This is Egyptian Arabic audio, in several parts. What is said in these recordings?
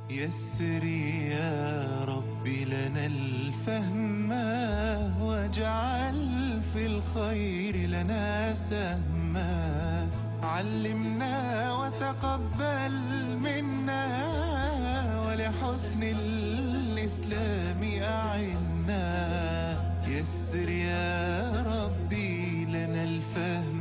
يسر يا رب لنا الفهم واجعل في الخير لنا سهما علمنا وتقبل منا ولحسن الإسلام أعنا يسر يا ربي لنا الفهم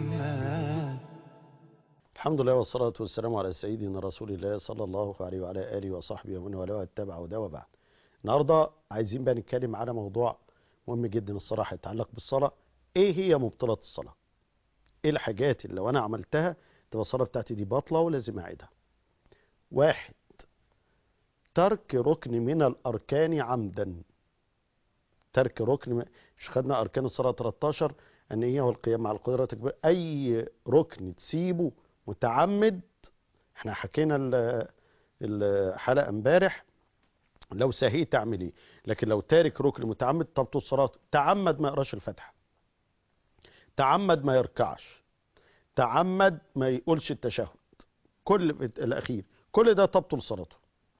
الحمد لله والصلاة والسلام على سيدنا رسول الله صلى الله عليه وعلى آله وصحبه ومن والاه اتبع وده وبعد النهاردة عايزين بقى نتكلم على موضوع مهم جدا الصراحة يتعلق بالصلاة ايه هي مبطلات الصلاة ايه الحاجات اللي لو انا عملتها تبقى الصلاة بتاعتي دي باطلة ولازم اعيدها واحد ترك ركن من الاركان عمدا ترك ركن مش خدنا اركان الصلاة 13 ان هي هو القيام مع القدرة تكبير اي ركن تسيبه متعمد احنا حكينا ال- الحلقة امبارح لو سهيت تعمل ايه لكن لو تارك ركن متعمد تبطل الصلاة تعمد ما يقراش الفاتحة تعمد ما يركعش تعمد ما يقولش التشهد كل الاخير كل ده تبطل صلاته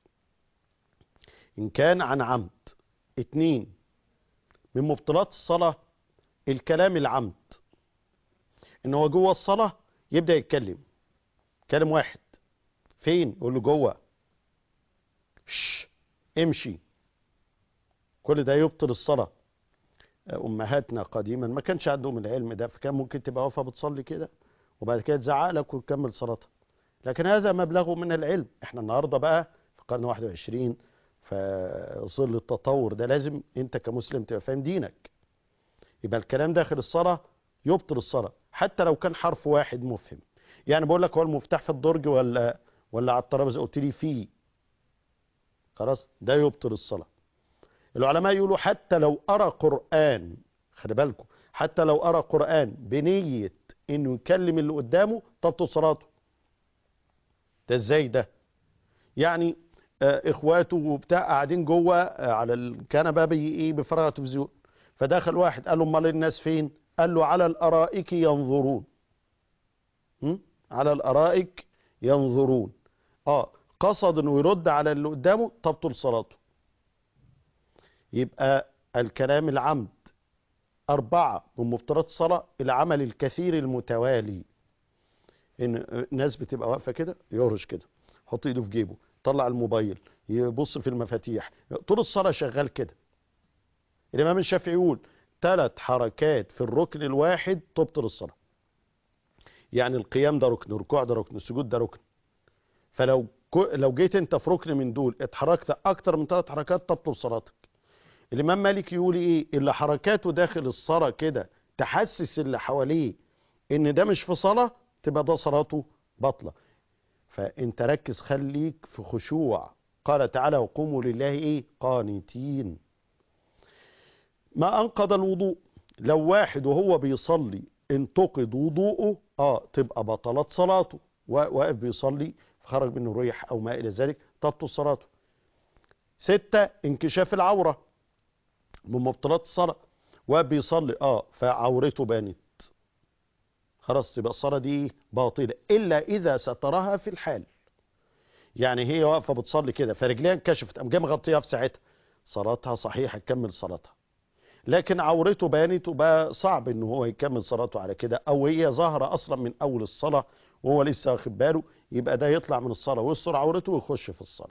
ان كان عن عمد اتنين من مبطلات الصلاة الكلام العمد ان هو جوه الصلاة يبدأ يتكلم كلام واحد فين يقول له جوه شش امشي كل ده يبطل الصلاة امهاتنا قديما ما كانش عندهم العلم ده فكان ممكن تبقى واقفه بتصلي كده وبعد كده تزعق لك وتكمل صلاتها لكن هذا مبلغه من العلم احنا النهارده بقى في القرن 21 في ظل التطور ده لازم انت كمسلم تبقى فاهم دينك يبقى الكلام داخل الصلاه يبطل الصلاه حتى لو كان حرف واحد مفهم يعني بقول لك هو المفتاح في الدرج ولا ولا على الترابيزه قلت لي فيه خلاص ده يبطل الصلاه العلماء يقولوا حتى لو قرأ قرآن خلي بالكم حتى لو قرأ قرآن بنية انه يكلم اللي قدامه تبطل صلاته ده ازاي ده يعني آه اخواته وبتاع قاعدين جوه آه على الكنبه بي ايه بفرغ تلفزيون فدخل واحد قال له امال الناس فين قال له على الارائك ينظرون م? على الارائك ينظرون اه قصد انه يرد على اللي قدامه تبطل صلاته يبقى الكلام العمد أربعة من مبطلات الصلاة العمل الكثير المتوالي إن ناس بتبقى واقفة كده يهرش كده يحط إيده في جيبه يطلع الموبايل يبص في المفاتيح طول الصلاة شغال كده الإمام الشافعي يقول ثلاث حركات في الركن الواحد تبطل الصلاة يعني القيام ده ركن الركوع ده ركن السجود ده ركن فلو لو جيت انت في ركن من دول اتحركت اكتر من ثلاث حركات تبطل صلاتك الامام مالك يقول ايه اللي حركاته داخل الصلاة كده تحسس اللي حواليه ان ده مش في صلاة تبقى ده صلاته بطلة فانت ركز خليك في خشوع قال تعالى وقوموا لله ايه قانتين ما انقض الوضوء لو واحد وهو بيصلي انتقد وضوءه اه تبقى بطلت صلاته واقف بيصلي خرج منه ريح او ما الى ذلك تبطل صلاته ستة انكشاف العورة من مبطلات الصلاة وبيصلي اه فعورته بانت خلاص يبقى الصلاة دي باطلة الا اذا سترها في الحال يعني هي واقفة بتصلي كده فرجليها انكشفت قام جاي مغطيها في ساعتها صلاتها صحيحة تكمل صلاتها لكن عورته بانت وبقى صعب ان هو يكمل صلاته على كده او هي ظاهرة اصلا من اول الصلاة وهو لسه واخد باله يبقى ده يطلع من الصلاة ويستر عورته ويخش في الصلاة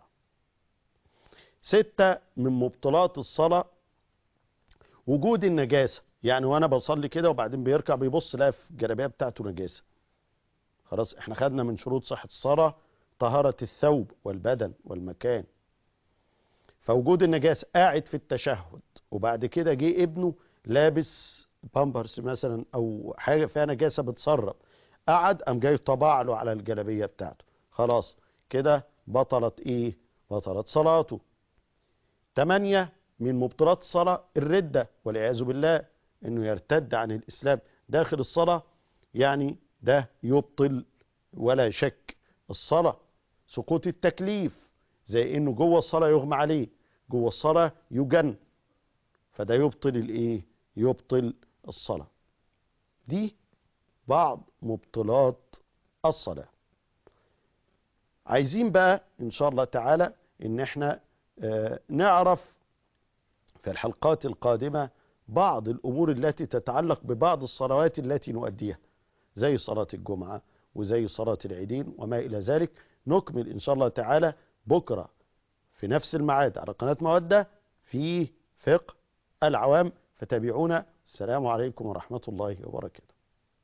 ستة من مبطلات الصلاة وجود النجاسة يعني وانا بصلي كده وبعدين بيركع بيبص لا في الجلابيه بتاعته نجاسة خلاص احنا خدنا من شروط صحة الصلاة طهارة الثوب والبدن والمكان فوجود النجاسة قاعد في التشهد وبعد كده جه ابنه لابس بامبرز مثلا او حاجة فيها نجاسة بتسرب قعد قام جاي طبع له على الجلابية بتاعته خلاص كده بطلت ايه بطلت صلاته تمانية من مبطلات الصلاة الردة والعياذ بالله انه يرتد عن الاسلام داخل الصلاة يعني ده يبطل ولا شك الصلاة سقوط التكليف زي انه جوه الصلاة يغمى عليه جوه الصلاة يجن فده يبطل الايه يبطل الصلاة دي بعض مبطلات الصلاة عايزين بقى ان شاء الله تعالى ان احنا آه، نعرف في الحلقات القادمة بعض الامور التي تتعلق ببعض الصلوات التي نؤديها زي صلاة الجمعة وزي صلاة العيدين وما الى ذلك نكمل ان شاء الله تعالى بكرة في نفس الميعاد على قناة مودة في فقه العوام فتابعونا السلام عليكم ورحمة الله وبركاته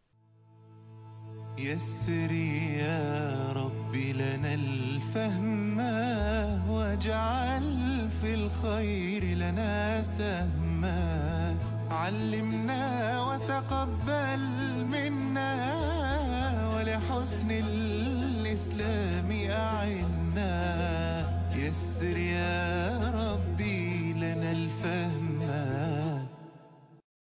يسر يا رب لنا الفهم واجعل في الخير لنا سهما علمنا وتقبل